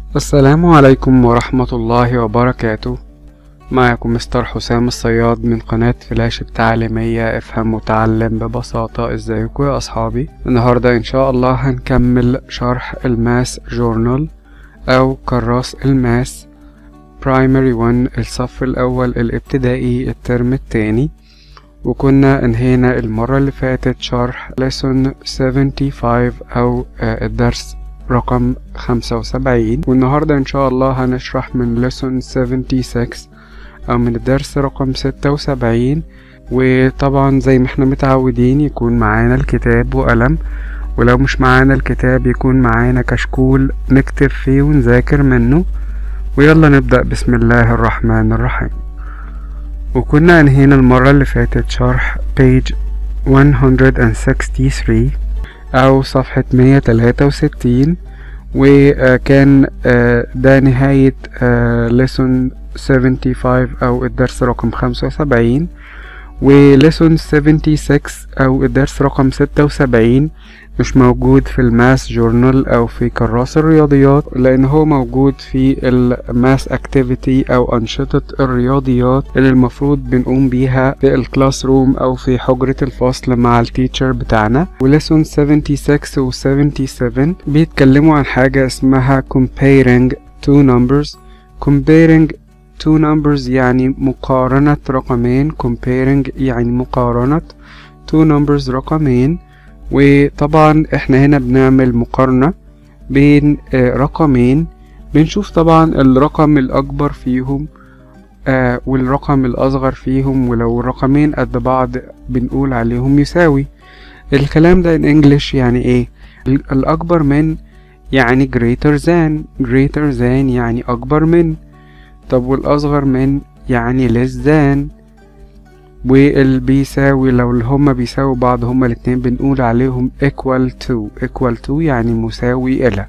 السلام عليكم ورحمة الله وبركاته معكم مستر حسام الصياد من قناة فلاش التعليمية افهم وتعلم ببساطة ازيكم يا اصحابي النهاردة ان شاء الله هنكمل شرح الماس جورنال او كراس الماس برايمري 1 الصف الاول الابتدائي الترم التاني وكنا انهينا المرة اللي فاتت شرح lesson 75 او آه، الدرس رقم خمسة وسبعين والنهاردة إن شاء الله هنشرح من lesson 76 أو من الدرس رقم ستة وسبعين وطبعا زي ما احنا متعودين يكون معانا الكتاب وقلم ولو مش معانا الكتاب يكون معانا كشكول نكتب فيه ونذاكر منه ويلا نبدأ بسم الله الرحمن الرحيم وكنا انهينا المرة اللي فاتت شرح page 163 أو صفحة 163 وكان آه، ده نهاية آه، lesson 75 أو الدرس رقم 75 وليسون 76 أو الدرس رقم 76 مش موجود في الماس جورنال أو في كراس الرياضيات لأن هو موجود في الماس اكتيفيتي أو أنشطة الرياضيات اللي المفروض بنقوم بيها في الكلاس روم أو في حجرة الفصل مع التيتشر بتاعنا وليسون 76 و 77 بيتكلموا عن حاجة اسمها comparing two numbers comparing two numbers يعني مقارنة رقمين comparing يعني مقارنة two numbers رقمين وطبعا احنا هنا بنعمل مقارنة بين آه، رقمين بنشوف طبعا الرقم الأكبر فيهم آه، والرقم الأصغر فيهم ولو الرقمين قد بعض بنقول عليهم يساوي الكلام ده in English يعني ايه ال- الأكبر من يعني greater than greater than يعني أكبر من طب والأصغر من يعني less than واللي بيساوي لو اللي هما بيساوي بعض هما الاتنين بنقول عليهم equal to equal to يعني مساوي إلى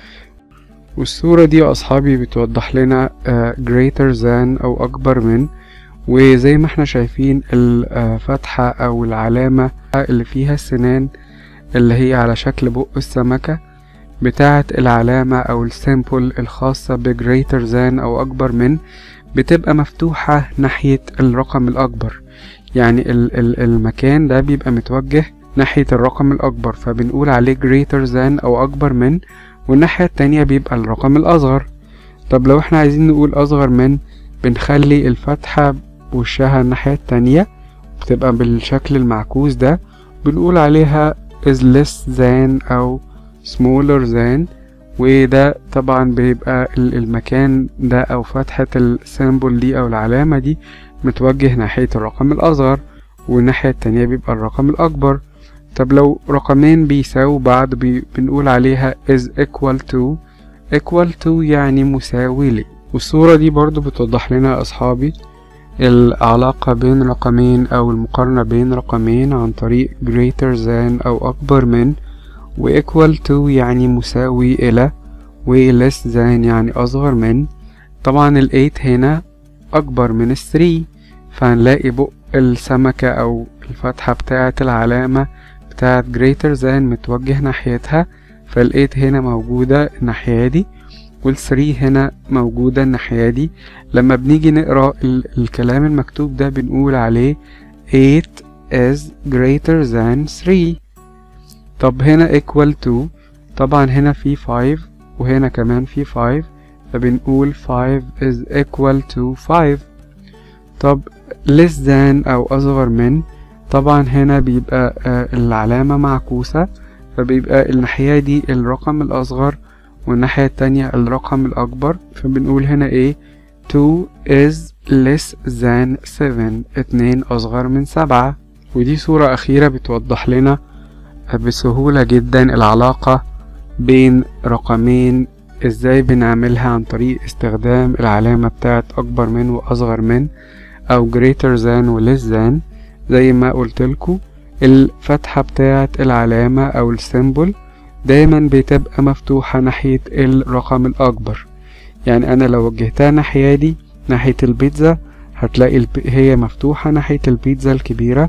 والصورة دي يا أصحابي بتوضح لنا آه، greater than أو أكبر من وزي ما احنا شايفين الفتحة أو العلامة اللي فيها السنان اللي هي على شكل بق السمكة بتاعة العلامة أو السيمبل الخاصة ب greater than أو أكبر من بتبقى مفتوحة ناحية الرقم الأكبر يعني ال ال المكان ده بيبقى متوجه ناحية الرقم الأكبر فبنقول عليه greater than أو أكبر من والناحية التانية بيبقى الرقم الأصغر طب لو احنا عايزين نقول أصغر من بنخلي الفتحة وشها الناحية التانية بتبقى بالشكل المعكوس ده بنقول عليها is less than أو smaller than وده طبعا بيبقى ال- المكان ده أو فتحة السيمبل دي أو العلامة دي متوجه ناحية الرقم الأصغر والناحية التانية بيبقى الرقم الأكبر طب لو رقمين بيساووا بعض بي بنقول عليها is equal to equal to يعني مساوي لي والصورة دي برضو بتوضح لنا يا أصحابي العلاقة بين رقمين أو المقارنة بين رقمين عن طريق greater than أو أكبر من و equal to يعني مساوي إلى و less than يعني أصغر من طبعا ال 8 هنا أكبر من ال 3 فهنلاقي بق السمكة أو الفتحة بتاعة العلامة بتاعة greater than متوجه ناحيتها فال 8 هنا موجودة الناحية دي وال 3 هنا موجودة الناحية دي لما بنيجي نقرأ ال الكلام المكتوب ده بنقول عليه 8 is greater than 3 طب هنا equal to طبعا هنا في 5 وهنا كمان في 5 فبنقول 5 is equal to 5 طب less than أو أصغر من طبعا هنا بيبقى آه، العلامة معكوسة فبيبقى الناحية دي الرقم الأصغر والناحية التانية الرقم الأكبر فبنقول هنا ايه 2 is less than 7 اتنين أصغر من سبعة ودي صورة أخيرة بتوضح لنا بسهولة جدا العلاقة بين رقمين ازاي بنعملها عن طريق استخدام العلامة بتاعت أكبر من وأصغر من أو greater than و less than زي ما قلتلكوا الفتحة بتاعت العلامة أو السيمبل دايما بتبقى مفتوحة ناحية الرقم الأكبر يعني أنا لو وجهتها ناحية دي ناحية البيتزا هتلاقي الب... هي مفتوحة ناحية البيتزا الكبيرة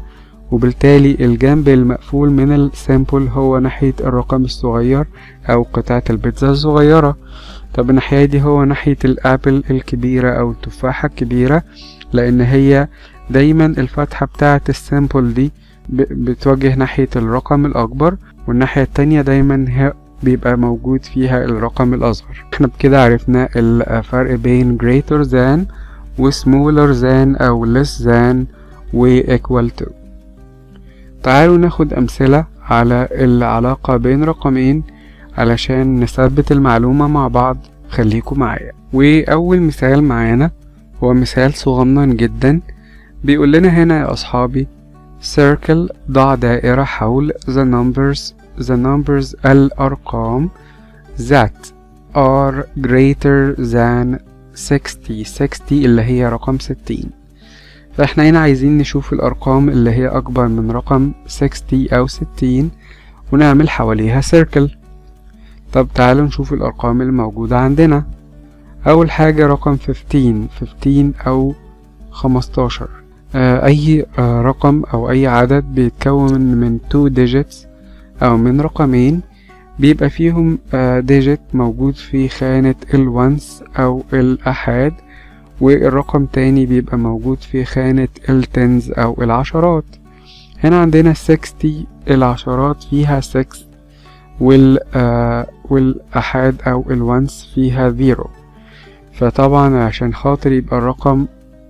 وبالتالي الجنب المقفول من السامبل هو ناحية الرقم الصغير أو قطعة البيتزا الصغيرة طب الناحية دي هو ناحية الأبل الكبيرة أو التفاحة الكبيرة لأن هي دايما الفتحة بتاعة السامبل دي بتوجه ناحية الرقم الأكبر والناحية التانية دايما بيبقى موجود فيها الرقم الأصغر احنا بكده عرفنا الفرق بين greater than و smaller than أو less than و equal to تعالوا ناخد أمثلة على العلاقة بين رقمين علشان نثبت المعلومة مع بعض خليكم معايا وأول مثال معانا هو مثال صغنن جدا بيقول لنا هنا يا أصحابي circle ضع دائرة حول the numbers the numbers الأرقام that are greater than 60 60 اللي هي رقم 60 فاحنا هنا عايزين نشوف الأرقام اللي هي أكبر من رقم 60 أو 60 ونعمل حواليها circle طب تعالوا نشوف الأرقام الموجودة عندنا أول حاجة رقم 15 15 أو 15 آه أي آه رقم أو أي عدد بيتكون من 2 digits أو من رقمين بيبقى فيهم آه digit موجود في خانة الونس أو الأحاد والرقم تاني بيبقى موجود في خانة التنز أو العشرات هنا عندنا 60 العشرات فيها 6 وال آه والأحاد أو الونس فيها زيرو فطبعا عشان خاطر يبقى الرقم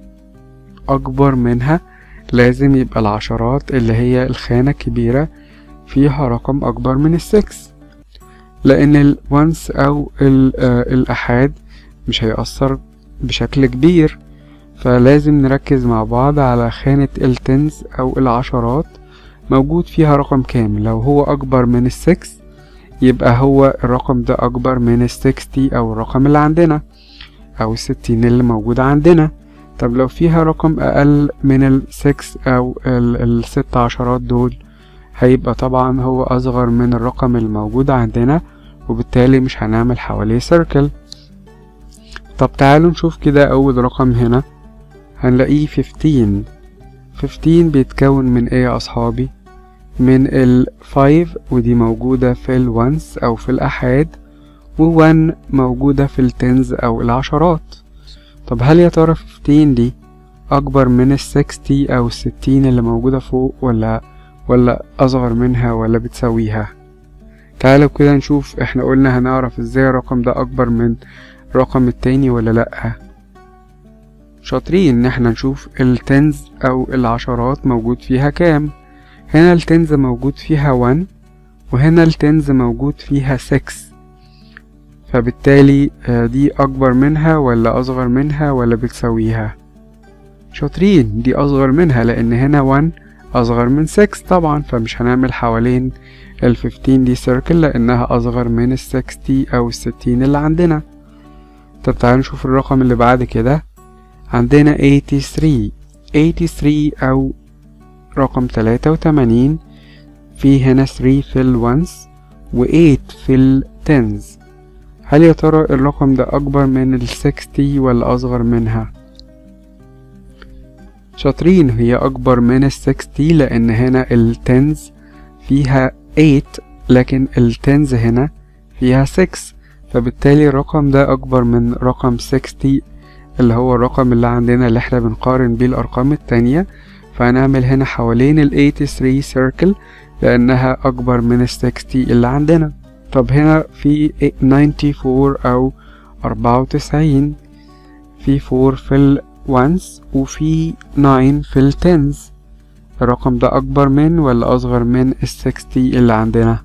أكبر منها لازم يبقى العشرات اللي هي الخانة الكبيرة فيها رقم أكبر من السكس لأن الونس أو الأحاد مش هيأثر بشكل كبير فلازم نركز مع بعض على خانة التنز أو العشرات موجود فيها رقم كامل لو هو أكبر من السكس يبقى هو الرقم ده أكبر من السكستي أو الرقم اللي عندنا أو الستين اللي موجودة عندنا طب لو فيها رقم أقل من السكس أو الست عشرات دول هيبقى طبعا هو أصغر من الرقم الموجود عندنا وبالتالي مش هنعمل حواليه سيركل طب تعالوا نشوف كده أول رقم هنا هنلاقيه 15 15 بيتكون من ايه يا أصحابي من ال 5 ودي موجودة في الونس أو في الأحاد و 1 موجودة في التنز أو العشرات طب هل يا ترى 15 دي أكبر من ال 60 أو ال 60 اللي موجودة فوق ولا ولا أصغر منها ولا بتساويها تعالوا كده نشوف احنا قلنا هنعرف ازاي الرقم ده أكبر من الرقم التاني ولا لأ شاطرين ان احنا نشوف التنز أو العشرات موجود فيها كام هنا التنز موجود فيها 1 وهنا التنز موجود فيها 6 فبالتالي دي أكبر منها ولا أصغر منها ولا بتساويها شاطرين دي أصغر منها لأن هنا 1 أصغر من 6 طبعا فمش هنعمل حوالين ال 15 دي سيركل لأنها أصغر من ال 60 أو ال 60 اللي عندنا طب تعالوا نشوف الرقم اللي بعد كده عندنا 83 83 أو رقم 83 في هنا 3 في الونس و 8 في التنز هل يا ترى الرقم ده أكبر من ال 60 ولا أصغر منها؟ شاطرين هي أكبر من ال 60 لأن هنا التنز فيها 8 لكن التنز هنا فيها 6 فبالتالي الرقم ده أكبر من رقم 60 اللي هو الرقم اللي عندنا اللي احنا بنقارن بيه الأرقام التانية فهنعمل هنا حوالين ال 83 سيركل لأنها أكبر من ال 60 اللي عندنا طب هنا في 94 أو 94 في 4 في الونس وفي 9 في التنز الرقم ده أكبر من ولا أصغر من ال 60 اللي عندنا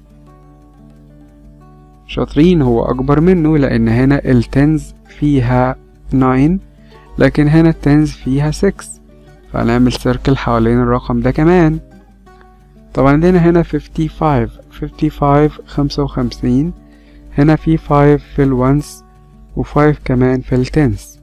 شاطرين هو أكبر منه لأن هنا التنز فيها 9 لكن هنا التنز فيها 6 فهنعمل سيركل حوالين الرقم ده كمان طبعا عندنا هنا 55 55 خمسة وخمسين هنا في 5 في الونس و5 كمان في التنس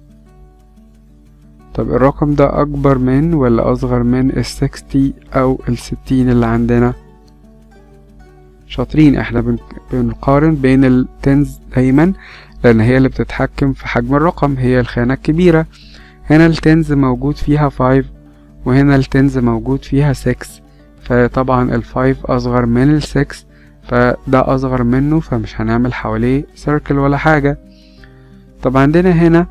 طب الرقم ده أكبر من ولا أصغر من السكستي أو الستين اللي عندنا شاطرين احنا بنقارن بين التنز دايما لأن هي اللي بتتحكم في حجم الرقم هي الخانة الكبيرة هنا التنز موجود فيها 5 وهنا التنز موجود فيها 6 فطبعا الفايف أصغر من السكس فده أصغر منه فمش هنعمل حواليه سيركل ولا حاجة طب عندنا هنا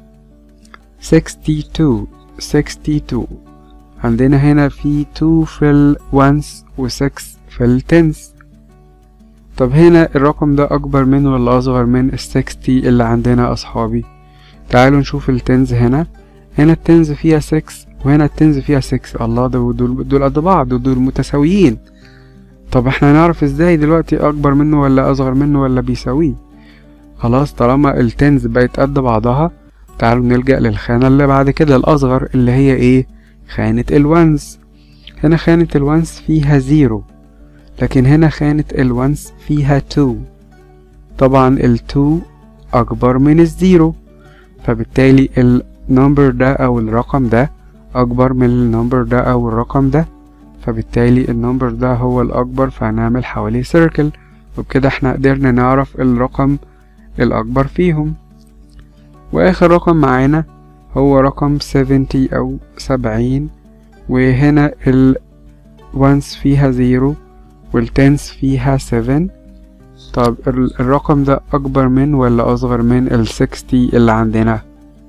62 62 عندنا هنا في 2 في الونس و 6 في التنس طب هنا الرقم ده أكبر من ولا أصغر من ال 60 اللي عندنا أصحابي تعالوا نشوف التنز هنا هنا التنز فيها 6 وهنا التنز فيها 6 الله دول دول, دول قد بعض دول متساويين طب احنا هنعرف ازاي دلوقتي أكبر منه ولا أصغر منه ولا بيساويه خلاص طالما التنز بقت قد بعضها تعالوا نلجأ للخانة اللي بعد كده الأصغر اللي هي ايه خانة الونز هنا خانة الونز فيها زيرو لكن هنا خانة الونز فيها تو طبعا التو أكبر من الزيرو فبالتالي النمبر ده أو الرقم ده أكبر من النمبر ده أو الرقم ده فبالتالي النمبر ده هو الأكبر فهنعمل حواليه سيركل وبكده احنا قدرنا نعرف الرقم الأكبر فيهم وآخر رقم معانا هو رقم 70 أو سبعين وهنا ال ones فيها زيرو والتنس فيها 7 طب الرقم ده أكبر من ولا أصغر من ال 60 اللي عندنا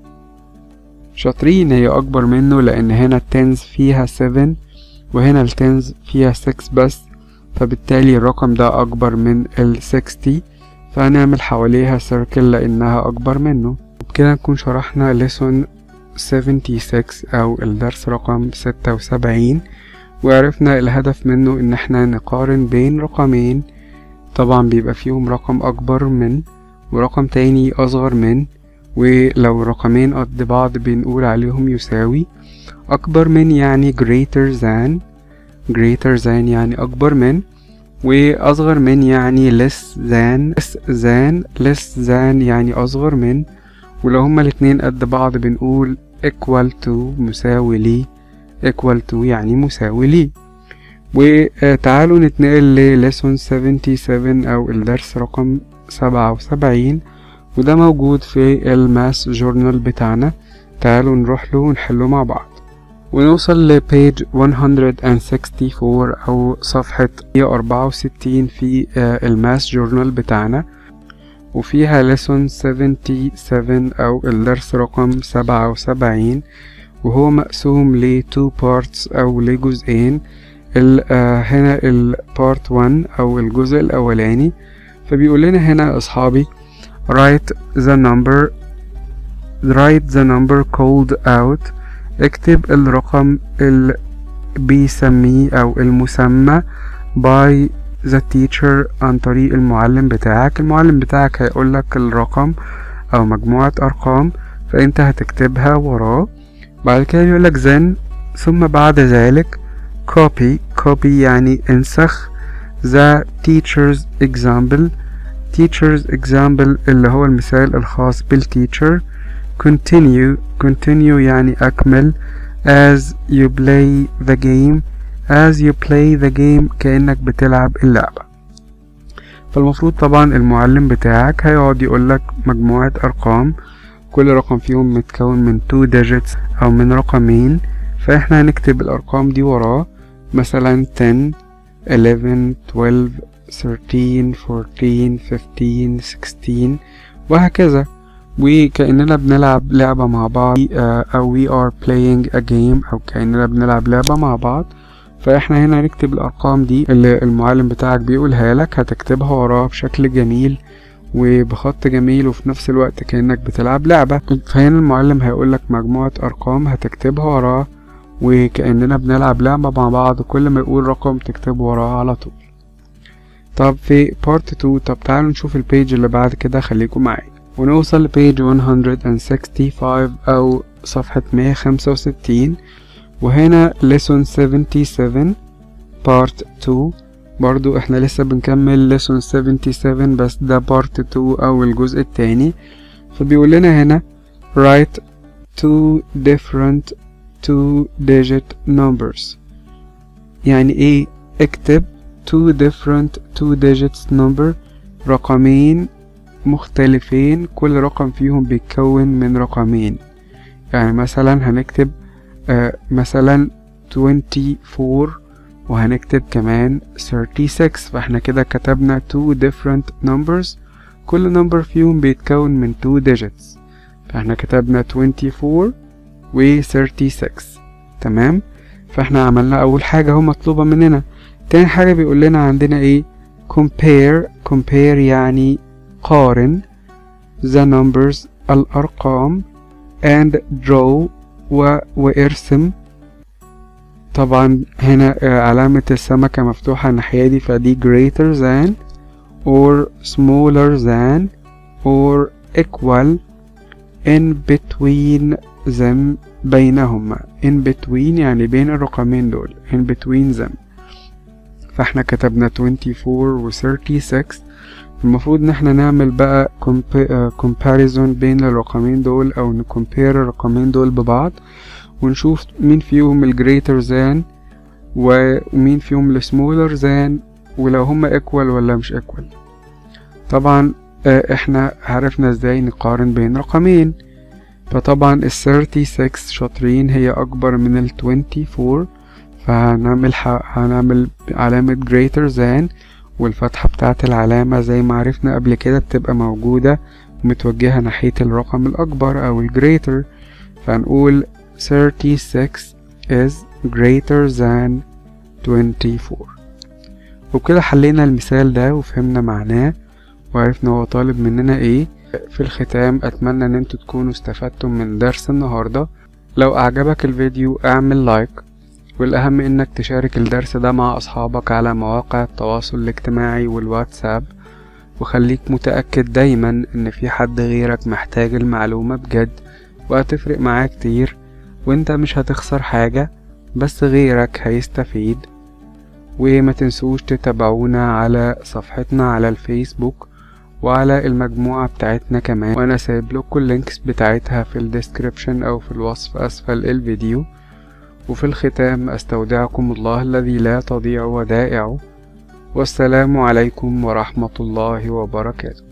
شاطرين هي أكبر منه لأن هنا التنز فيها 7 وهنا التنز فيها 6 بس فبالتالي الرقم ده أكبر من ال 60 فهنعمل حواليها سيركل لأنها أكبر منه وبكده نكون شرحنا ليسون 76 أو الدرس رقم 76 وعرفنا الهدف منه إن احنا نقارن بين رقمين طبعا بيبقى فيهم رقم أكبر من ورقم تاني أصغر من ولو رقمين قد بعض بنقول عليهم يساوي أكبر من يعني greater than greater than يعني أكبر من وأصغر من يعني less than less than less than يعني أصغر من ولو هما الاتنين قد بعض بنقول equal to مساوي لي equal to يعني مساوي لي وتعالوا نتنقل لليسون 77 أو الدرس رقم سبعة وسبعين وده موجود في الماس جورنال بتاعنا تعالوا نروح له ونحله مع بعض ونوصل لبيج 164 أو صفحة 164 في الماس جورنال بتاعنا وفيها ليسون 77 أو الدرس رقم سبعة وسبعين وهو مقسوم ل two parts أو لجزئين ال uh, هنا ال part 1 أو الجزء الأولاني فبيقول لنا هنا يا أصحابي write the number write the number called out اكتب الرقم اللي بيسميه أو المسمى by the teacher عن طريق المعلم بتاعك المعلم بتاعك هيقولك الرقم أو مجموعة أرقام فأنت هتكتبها وراه بعد كده بيقولك then ثم بعد ذلك copy copy يعني انسخ the teacher's example teacher's example اللي هو المثال الخاص بالteacher continue continue يعني أكمل as you play the game as you play the game كأنك بتلعب اللعبة فالمفروض طبعا المعلم بتاعك هيقعد يقولك مجموعة أرقام كل رقم فيهم متكون من 2 digits أو من رقمين فإحنا هنكتب الأرقام دي وراه مثلا 10 11 12 13 14 15 16 وهكذا وكأننا بنلعب لعبة مع بعض أو we are playing a game أو كأننا بنلعب لعبة مع بعض فاحنا هنا هنكتب الأرقام دي اللي المعلم بتاعك بيقولها لك هتكتبها وراه بشكل جميل وبخط جميل وفي نفس الوقت كأنك بتلعب لعبة فهنا المعلم هيقولك مجموعة أرقام هتكتبها وراه وكأننا بنلعب لعبة مع بعض كل ما يقول رقم تكتبه وراه على طول طب في بارت 2 طب تعالوا نشوف البيج اللي بعد كده خليكم معايا ونوصل لبيج 165 أو صفحة 165 وهنا lesson 77 part 2 برضو احنا لسه بنكمل lesson 77 بس ده part 2 او الجزء التاني فبيقول لنا هنا write two different two digit numbers يعني ايه اكتب two different two digits number رقمين مختلفين كل رقم فيهم بيتكون من رقمين يعني مثلا هنكتب آه مثلا 24 وهنكتب كمان 36 فاحنا كده كتبنا two different numbers كل نمبر فيهم بيتكون من two digits فاحنا كتبنا 24 و 36 تمام فاحنا عملنا اول حاجة هو مطلوبة مننا تاني حاجة بيقول لنا عندنا ايه compare compare يعني قارن the numbers الأرقام and draw و وارسم طبعا هنا علامة السمكة مفتوحة الناحية دي فدي greater than or smaller than or equal in between them بينهما in between يعني بين الرقمين دول in between them فاحنا كتبنا 24 و 36 المفروض ان احنا نعمل بقى comparison بين الرقمين دول او نكمبير الرقمين دول ببعض ونشوف مين فيهم الجريتر ذان ومين فيهم السمولر ذان ولو هما equal ولا مش equal طبعا احنا عرفنا ازاي نقارن بين رقمين فطبعا ال 36 شاطرين هي اكبر من ال 24 فهنعمل هنعمل علامة greater than والفتحة بتاعة العلامة زي ما عرفنا قبل كده بتبقى موجودة متوجهة ناحية الرقم الأكبر أو ال greater فهنقول 36 is greater than 24 وبكده حلينا المثال ده وفهمنا معناه وعرفنا هو طالب مننا ايه في الختام اتمنى ان انتوا تكونوا استفدتم من درس النهاردة لو اعجبك الفيديو اعمل لايك والاهم انك تشارك الدرس ده مع اصحابك على مواقع التواصل الاجتماعي والواتساب وخليك متأكد دايما ان في حد غيرك محتاج المعلومة بجد وهتفرق معاه كتير وانت مش هتخسر حاجة بس غيرك هيستفيد وما تنسوش تتابعونا على صفحتنا على الفيسبوك وعلى المجموعة بتاعتنا كمان وانا سايب لكم اللينكس بتاعتها في الديسكريبشن او في الوصف اسفل الفيديو وفي الختام استودعكم الله الذي لا تضيع ودائعه والسلام عليكم ورحمة الله وبركاته